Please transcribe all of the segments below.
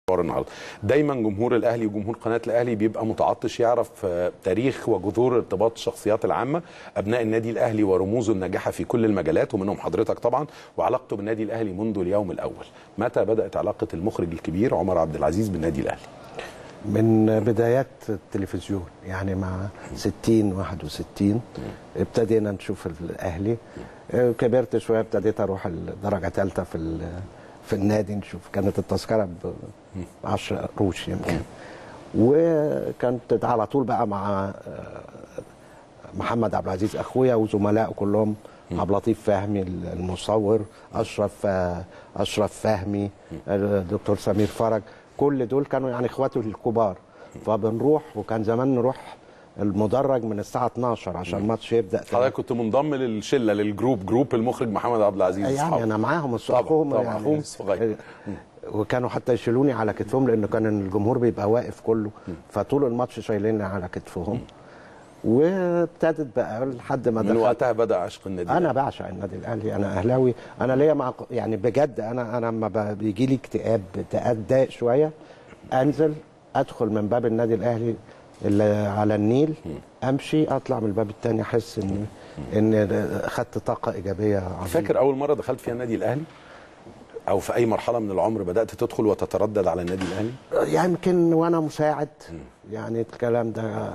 حوار النهارده دايما جمهور الاهلي وجمهور قناه الاهلي بيبقى متعطش يعرف آه، تاريخ وجذور ارتباط الشخصيات العامه ابناء النادي الاهلي ورموزه الناجحه في كل المجالات ومنهم حضرتك طبعا وعلاقته بالنادي الاهلي منذ اليوم الاول متى بدات علاقه المخرج الكبير عمر عبد العزيز بالنادي الاهلي من بدايات التلفزيون يعني مع 60 61 ابتدينا نشوف الاهلي آه، كبرت شويه ابتديت اروح الدرجه ثالثه في ال- في النادي نشوف كانت التذكره ب 10 قروش يمكن وكانت على طول بقى مع آه، محمد عبد العزيز اخويا وزملائه كلهم عبد اللطيف فهمي المصور اشرف آه، اشرف فهمي الدكتور سمير فرج كل دول كانوا يعني اخواته الكبار فبنروح وكان زمان نروح المدرج من الساعه 12 عشان الماتش يبدا حضرتك كنت منضم للشله للجروب جروب المخرج محمد عبد العزيز يعني أصحابه. انا معاهم طبعا اخوهم طبعا يعني اخوهم الصغير وكانوا حتى يشيلوني على كتفهم لانه كان الجمهور بيبقى واقف كله فطول الماتش شايليني على كتفهم وابتدت بقى لحد ما من دخلت وقتها بدا عشق النادي انا الأهلي. بعشق النادي الاهلي انا اهلاوي انا ليا مع يعني بجد انا انا لما ب- بيجي لي اكتئاب اتضايق شويه انزل ادخل من باب النادي الاهلي اللي على النيل امشي اطلع من الباب الثاني احس ان ان خدت طاقه ايجابيه عظيمه فاكر اول مره دخلت فيها النادي الاهلي او في اي مرحله من العمر بدات تدخل وتتردد على النادي الاهلي يمكن وانا مساعد يعني الكلام ده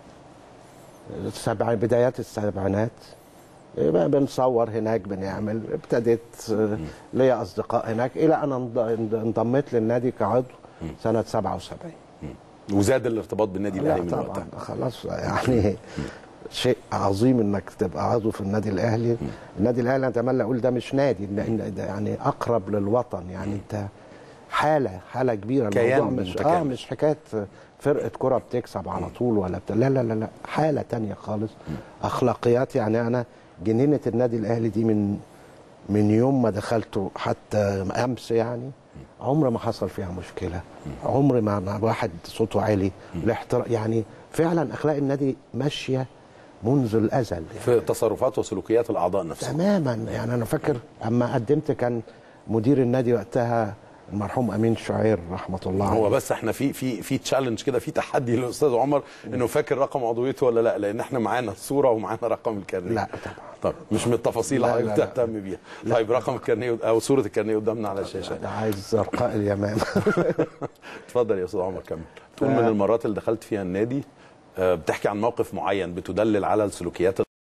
السبع بدايات السبعينات بقى بنصور هناك بنعمل ابتديت آه، ليا اصدقاء هناك الى ان انض- انضميت للنادي كعضو سنه 77 وزاد الارتباط بالنادي لا الاهلي من طبعا وقتها خلاص يعني شيء عظيم انك تبقى عضو في النادي الاهلي النادي الاهلي اتمنى اقول ده مش نادي ده ده يعني اقرب للوطن يعني انت حاله حاله كبيره كيان الموضوع مش اه متكامل. مش حكايه فرقه كره بتكسب على طول ولا بتاع لا لا لا لا حاله تانية خالص اخلاقيات يعني انا جنينه النادي الاهلي دي من من يوم ما دخلته حتى امس يعني عمر ما حصل فيها مشكله عمر ما ما واحد صوته عالي الاحترام يعني فعلا اخلاق النادي ماشيه منذ الازل يعني. في تصرفات وسلوكيات الاعضاء نفسهم تماما يعني انا فاكر اما قدمت كان مدير النادي وقتها المرحوم امين شعير رحمه الله هو عليه بس احنا في في في تشالنج كده في تحدي للاستاذ عمر انه فاكر رقم عضويته ولا لا لان احنا معانا الصوره ومعانا رقم الكارنيه لا طبعا طب مش من التفاصيل لا، اللي لا، حضرتك لا. تهتم بيها طيب رقم الكارنيه او صوره الكارنيه قدامنا على الشاشه ده عايز زرقاء اليمامه اتفضل يا استاذ عمر كمل تقول من المرات اللي دخلت فيها النادي آه، بتحكي عن موقف معين بتدلل على السلوكيات